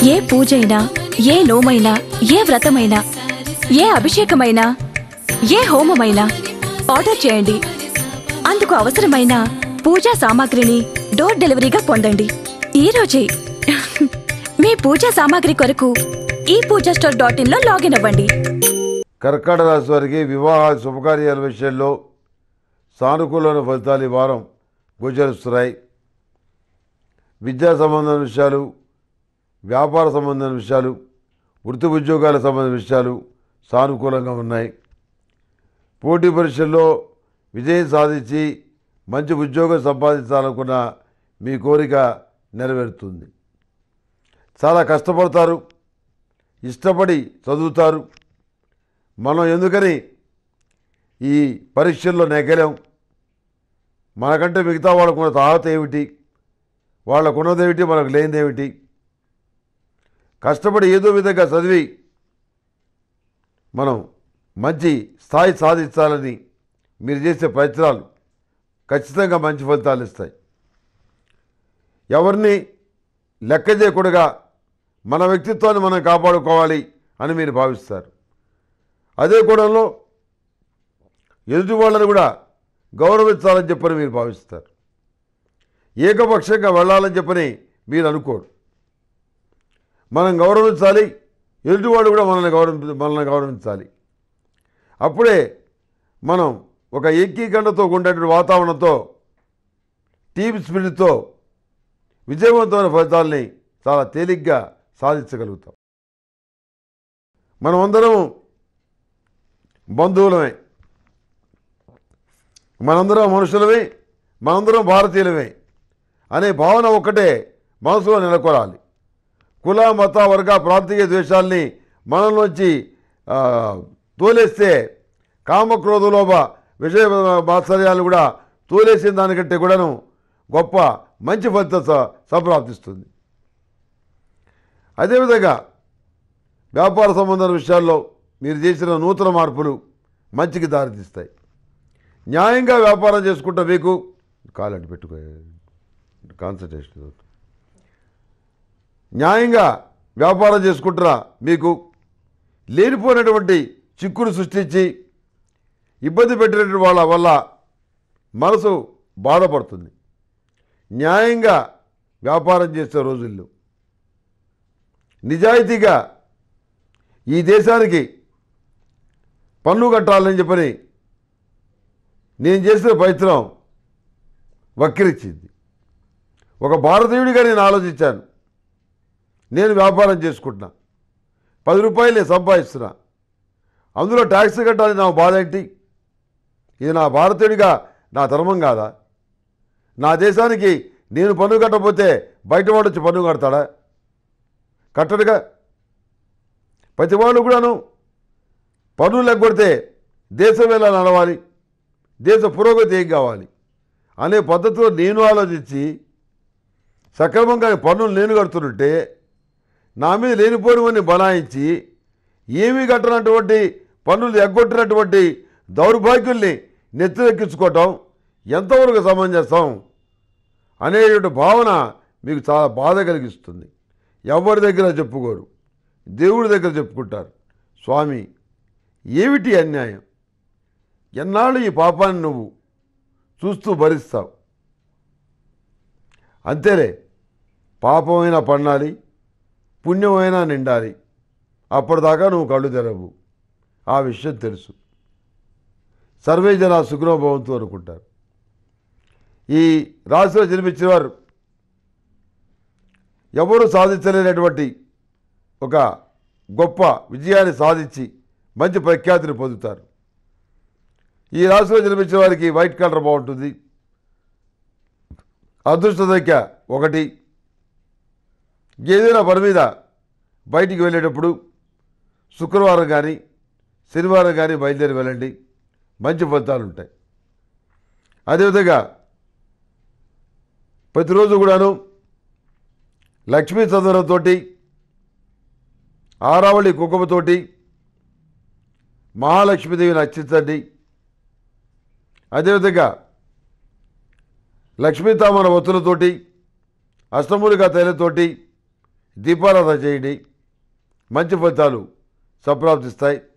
ఏ పూజైనా ఏ నోమైనా ఏ వ్రతమైనా ఏ అభిషేకమైనా ఏ హోమమైనా ఆర్డర్ చేయండి అందుకు అవసరమైన పూజా సామాగ్రిని డోర్ డెలివరీగా పొందండి ఈ రోజే మీ పూజా సామాగ్రి కొరకు ఈ పూజా స్టోర్ డాట్ ఇన్ లో లాగిన్ అవ్వండి కర్కాటక రాశి వారికి వివాహ శుభకార్యాల విషయంలో సానుకూలమైన ఫలితాలు ఈ వారం గోచరిస్తున్నాయి విద్యా సంబంధమైన విషయాలు వ్యాపార సంబంధమైన విషయాలు వృత్తి ఉద్యోగాల సంబంధించిన విషయాలు సానుకూలంగా ఉన్నాయి పోటీ పరీక్షల్లో విజయం సాధించి మంచి ఉద్యోగం సంపాదించాలనుకున్న మీ కోరిక నెరవేరుతుంది చాలా కష్టపడతారు ఇష్టపడి చదువుతారు మనం ఎందుకని ఈ పరీక్షల్లో నెగ్గలేం మనకంటే మిగతా వాళ్ళకున్న తాహత ఏమిటి వాళ్ళకున్నదేమిటి మనకు లేనిదేమిటి కష్టపడి ఏదో విధంగా చదివి మనం మంచి స్థాయి సాధించాలని మీరు చేసే ప్రయత్నాలు ఖచ్చితంగా మంచి ఫలితాలు ఇస్తాయి ఎవరిని లెక్క చేయకుండా మన వ్యక్తిత్వాన్ని మనం కాపాడుకోవాలి అని మీరు భావిస్తారు అదే కూడంలో ఎదుటి వాళ్ళని కూడా గౌరవించాలని చెప్పని మీరు భావిస్తారు ఏకపక్షంగా వెళ్ళాలని చెప్పని మీరు అనుకోరు మనం గౌరవించాలి ఎదుటివాడు కూడా మనల్ని గౌరవి మనల్ని గౌరవించాలి అప్పుడే మనం ఒక ఏకీకరణతో ఉండేటువంటి వాతావరణంతో టీమ్ స్పిరిట్తో విజయవంతమైన ఫలితాల్ని చాలా తేలిగ్గా సాధించగలుగుతాం మనమందరం బంధువులమే మనందరం మనుషులమే మనందరం భారతీయులమే అనే భావన ఒక్కటే మనసులో నెలకొరాలి కుల మత వర్గ ప్రాంతీయ ద్వేషాల్ని మనలోంచి ఆ, తోలేస్తే కామక్రోధలోభ విషయ మాత్సర్యాలు కూడా తోలేసిన దానికంటే కూడాను గొప్ప మంచి ఫలితం స- సంప్రాప్తిస్తుంది అదేవిధంగా వ్యాపార సంబంధాల విషయాల్లో మీరు చేసిన నూతన మార్పులు మంచికి దారితీస్తాయి న్యాయంగా వ్యాపారం చేసుకుంటా మీకు కాలంటి పెట్టుకో కాన్సన్ట్రేషన్ అవుతుంది. న్యాయంగా వ్యాపారం చేసుకుంటారా మీకు లేనిపోయినటువంటి చిక్కులు సృష్టించి ఇబ్బంది పెట్టినటువంటి వాళ్ళ వల్ల మనసు బాధపడుతుంది న్యాయంగా వ్యాపారం చేసే రోజుల్లో నిజాయితీగా ఈ దేశానికి పన్ను కట్టాలని చెప్పని నేను చేసిన ప్రయత్నం వక్కిరించింది ఒక భారతీయుడిగా నేను ఆలోచించాను నేను వ్యాపారం చేసుకుంటున్నా పది రూపాయలు నేను సంపాదిస్తున్నా అందులో ట్యాక్స్ కట్టాలి నా బాధ ఏంటి ఇది నా భారతీయుడిగా నా ధర్మం కాదా నా దేశానికి నేను పన్ను కట్టకపోతే బయటవాడు వచ్చి పన్ను కడతాడా కట్టడుగా ప్రతి వాళ్ళు కూడాను పన్నులు ఎగ్గొడితే దేశం ఎలా నడవాలి దేశ పురోగతి ఏం కావాలి అనే పద్ధతిలో నేను ఆలోచించి సక్రమంగా పన్నులు నేను కడుతుంటే నా మీద లేనిపోనివన్నీ బనాయించి ఏమీ కట్టనటువంటి పన్నులు ఎగ్గొట్టినటువంటి దౌర్భాగ్యుల్ని నెత్తిరెక్కించుకోవటం ఎంతవరకు సమంజసం అనేటువంటి భావన మీకు చాలా బాధ కలిగిస్తుంది ఎవరి దగ్గర చెప్పుకోరు దేవుడి దగ్గర చెప్పుకుంటారు స్వామి ఏమిటి అన్యాయం ఎన్నాళ్ళు ఈ పాపాన్ని నువ్వు చూస్తూ భరిస్తావు అంతేలే పాపమైనా పన్నాలి పుణ్యమైనా నిండాలి అప్పటిదాకా నువ్వు కళ్ళు తెరవు ఆ విషయం తెలుసు సర్వే జన సుఖనోభవంతో అనుకుంటారు ఈ రాశిలో జన్మించిన వారు ఎవరు సాధించలేనటువంటి ఒక గొప్ప విజయాన్ని సాధించి మంచి ప్రఖ్యాతిని పొందుతారు ఈ రాశిలో జన్మించిన వారికి వైట్ కలర్ బాగుంటుంది అదృష్ట సంఖ్య ఒకటి ఏదైనా పని మీద బయటికి వెళ్ళేటప్పుడు శుక్రవారం కానీ శనివారం కానీ బయలుదేరి వెళ్ళండి మంచి ఫలితాలు ఉంటాయి అదేవిధంగా ప్రతిరోజు కూడాను లక్ష్మీ చందనంతో ఆరావళి కుంకుమతోటి మహాలక్ష్మీదేవిని అర్చించండి అదేవిధంగా లక్ష్మీ తామర ఒత్తులతోటి అష్టమూలిక తైలతోటి దీపారాధన చేయండి మంచి ఫలితాలు సంప్రాప్తిస్తాయి